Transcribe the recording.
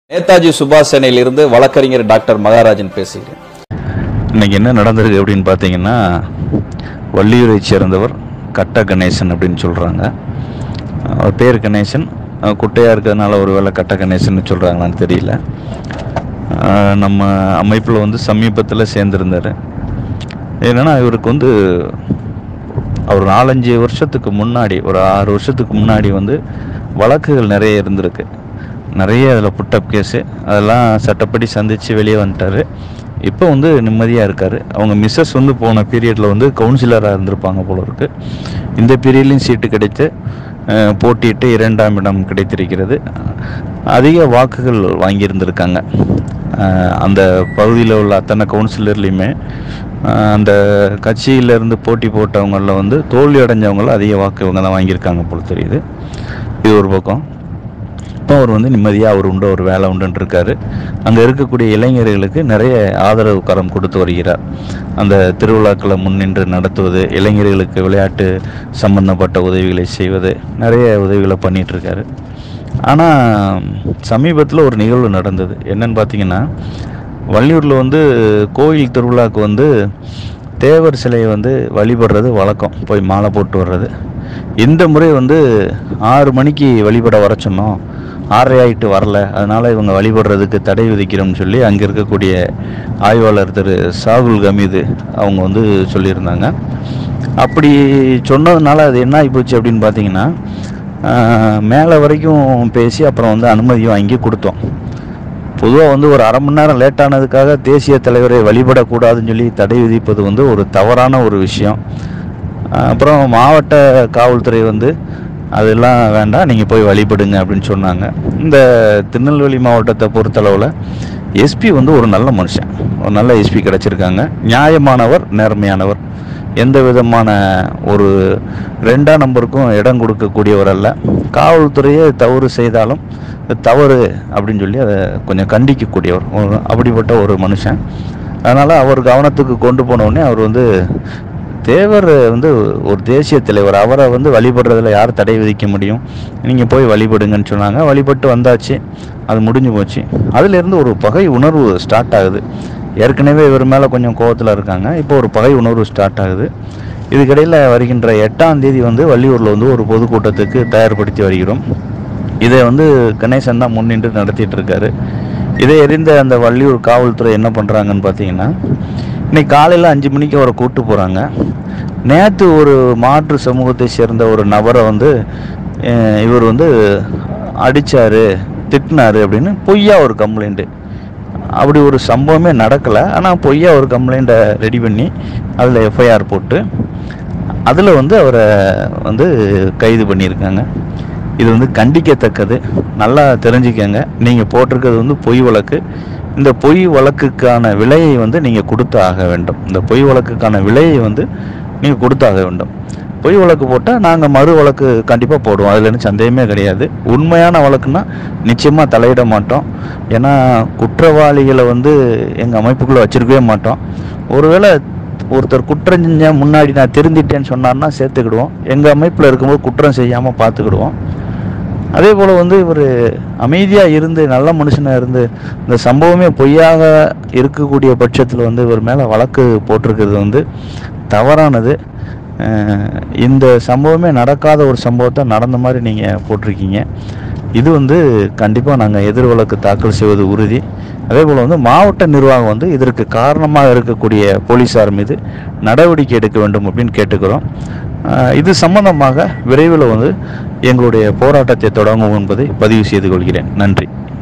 நேதாஜி சுபாஷ் சேனையிலிருந்து வழக்கறிஞர் டாக்டர் மகாராஜன் பேசுகிறேன் இன்னைக்கு என்ன நடந்திருக்கு அப்படின்னு பார்த்தீங்கன்னா வள்ளியூரை சேர்ந்தவர் கட்ட கணேசன் அப்படின்னு சொல்கிறாங்க அவர் பேர் கணேசன் அஹ் குட்டையாக இருக்கிறதுனால ஒரு வேளை கட்ட கணேசன் சொல்கிறாங்களான்னு தெரியல அஹ் நம்ம அமைப்பில் வந்து சமீபத்தில் சேர்ந்துருந்தார் என்னென்னா இவருக்கு வந்து அவர் நாலஞ்சு வருஷத்துக்கு முன்னாடி ஒரு ஆறு வருஷத்துக்கு முன்னாடி வந்து வழக்குகள் நிறைய இருந்திருக்கு நிறைய அதில் புட்டப் கேஸு அதெல்லாம் சட்டப்படி சந்தித்து வெளியே வந்துட்டார் இப்போ வந்து நிம்மதியாக இருக்கார் அவங்க மிஸ்ஸஸ் வந்து போன பீரியடில் வந்து கவுன்சிலராக இருந்திருப்பாங்க போல இருக்கு இந்த பீரியட்லையும் சீட்டு கிடைத்து அஹ், போட்டியிட்டு இரண்டாம் இடம் கிடைத்திருக்கிறது அதிக வாக்குகள் வாங்கியிருந்திருக்காங்க அஹ், அந்த பகுதியில் உள்ள அத்தனை கவுன்சிலர்லேயுமே அஹ், அந்த கட்சியிலேருந்து போட்டி போட்டவங்களில் வந்து தோல்வி அடைஞ்சவங்கள அதிக வாக்கு இவங்க தான் வாங்கியிருக்காங்க போல தெரியுது இது ஒரு பக்கம் இப்போ அவர் வந்து நிம்மதியாக அவர் உண்டு ஒரு வேலை உண்டுன்னு இருக்காரு அங்கே இருக்கக்கூடிய இளைஞர்களுக்கு நிறைய ஆதரவு கரம் கொடுத்து வருகிறார் அந்த திருவிழாக்களை முன்னின்று நடத்துவது இளைஞர்களுக்கு விளையாட்டு சம்பந்தப்பட்ட உதவிகளை செய்வது நிறைய உதவிகளை பண்ணிட்டு இருக்காரு ஆனால் சமீபத்தில் ஒரு நிகழ்வு நடந்தது என்னன்னு பார்த்தீங்கன்னா வள்ளியூரில் வந்து கோயில் திருவிழாவுக்கு வந்து தேவர் சிலையை வந்து வழிபடுறது வழக்கம் போய் மாலை போட்டு வர்றது இந்த முறை வந்து ஆறு மணிக்கு வழிபட வர சொன்னோம் ஆறரை ஆயிட்டு வரல அதனால் இவங்க வழிபடுறதுக்கு தடை விதிக்கிறோம்னு சொல்லி அங்கே இருக்கக்கூடிய ஆய்வாளர் திரு சாகுல் கமீது அவங்க வந்து சொல்லியிருந்தாங்க அப்படி சொன்னதுனால அது என்ன ஆகிப்போச்சு அப்படின்னு பார்த்தீங்கன்னா மேலே வரைக்கும் பேசி அப்புறம் வந்து அனுமதி வாங்கி கொடுத்தோம் பொதுவாக வந்து ஒரு அரை மணி நேரம் லேட் ஆனதுக்காக தேசிய தலைவரை வழிபடக்கூடாதுன்னு சொல்லி தடை விதிப்பது வந்து ஒரு தவறான ஒரு விஷயம் அஹ் அப்புறம் மாவட்ட காவல்துறை வந்து அதெல்லாம் வேண்டாம் நீங்கள் போய் வழிபடுங்க அப்படின்னு சொன்னாங்க இந்த திருநெல்வேலி மாவட்டத்தை பொறுத்தளவில் எஸ்பி வந்து ஒரு நல்ல மனுஷன் ஒரு நல்ல எஸ்பி கிடச்சிருக்காங்க நியாயமானவர் நேர்மையானவர் எந்த விதமான ஒரு ரெண்டாம் நம்பருக்கும் இடம் கொடுக்கக்கூடியவர் அல்ல காவல்துறையே தவறு செய்தாலும் இது தவறு அப்படின்னு சொல்லி அதை கொஞ்சம் கண்டிக்கக்கூடியவர் ஒரு- அப்படிப்பட்ட ஒரு மனுஷன் அதனால் அவர் கவனத்துக்கு கொண்டு போன உடனே அவர் வந்து தேவர் வந்து ஒரு தேசிய தலைவர் அவரை வந்து வழிபடுறதுல யார் தடை விதிக்க முடியும் நீங்கள் போய் வழிபடுங்கன்னு சொன்னாங்க வழிபட்டு வந்தாச்சு அது முடிஞ்சு போச்சு அதுலேருந்து ஒரு பகை உணர்வு ஸ்டார்ட் ஆகுது ஏற்கனவே இவர் மேலே கொஞ்சம் கோவத்தில் இருக்காங்க இப்போ ஒரு பகை உணர்வு ஸ்டார்ட் ஆகுது இதுக்கிடையில் வருகின்ற எட்டாம் தேதி வந்து வள்ளியூரில் வந்து ஒரு பொதுக்கூட்டத்துக்கு தயார்படுத்தி வருகிறோம் இதை வந்து கணேசன் தான் முன்னின்று நடத்திட்டு இருக்காரு இதை எறிந்த அந்த வள்ளியூர் காவல்துறை என்ன பண்ணுறாங்கன்னு பார்த்தீங்கன்னா இன்னைக்கு காலையில் அஞ்சு மணிக்கு அவரை கூட்டு போகிறாங்க நேற்று ஒரு மாற்று சமூகத்தை சேர்ந்த ஒரு நபரை வந்து அஹ், இவர் வந்து அடித்தார் திட்டினாரு அப்படின்னு பொய்யா ஒரு கம்ப்ளைண்ட்டு அப்படி ஒரு சம்பவமே நடக்கலை ஆனால் பொய்யா ஒரு கம்ப்ளைண்ட்டை ரெடி பண்ணி அதில் எஃப்ஐஆர் போட்டு அதில் வந்து அவரை வந்து கைது பண்ணியிருக்காங்க இது வந்து கண்டிக்கத்தக்கது நல்லா தெரிஞ்சுக்கங்க நீங்கள் போட்டிருக்கிறது வந்து பொய் வழக்கு இந்த பொய் வழக்குக்கான விலையை வந்து நீங்கள் கொடுத்து ஆக வேண்டும் இந்த பொய் வழக்குக்கான விலையை வந்து நீங்கள் கொடுத்தாக வேண்டும் பொய் வழக்கு போட்டால் நாங்கள் மறு வழக்கு கண்டிப்பாக போடுவோம் அதில் எனக்கு சந்தேகமே கிடையாது உண்மையான வழக்குன்னா நிச்சயமாக தலையிட மாட்டோம் ஏன்னா குற்றவாளிகளை வந்து எங்கள் அமைப்புக்குள்ளே வச்சிருக்கவே மாட்டோம் ஒருவேளை ஒருத்தர் குற்றம் செஞ்ச முன்னாடி நான் திருந்திட்டேன்னு சொன்னார்னா சேர்த்துக்கிடுவோம் எங்கள் அமைப்பில் இருக்கும்போது குற்றம் செய்யாமல் பார்த்துக்கிடுவோம் அதே போல் வந்து இவர் அமைதியாக இருந்து நல்ல மனுஷனாக இருந்து இந்த சம்பவமே பொய்யாக இருக்கக்கூடிய பட்சத்தில் வந்து இவர் மேலே வழக்கு போட்டிருக்கிறது வந்து தவறானது அஹ் இந்த சம்பவமே நடக்காத ஒரு சம்பவத்தை நடந்த மாதிரி நீங்கள் போட்டிருக்கீங்க இது வந்து கண்டிப்பாக நாங்கள் எதிர் வழக்கு தாக்கல் செய்வது உறுதி அதே போல் வந்து மாவட்ட நிர்வாகம் வந்து இதற்கு காரணமாக இருக்கக்கூடிய போலீஸார் மீது நடவடிக்கை எடுக்க வேண்டும் அப்படின்னு கேட்டுக்கிறோம் அஹ் இது சம்பந்தமாக விரைவில் வந்து எங்களுடைய போராட்டத்தை தொடங்குவோம் என்பதை பதிவு செய்து கொள்கிறேன் நன்றி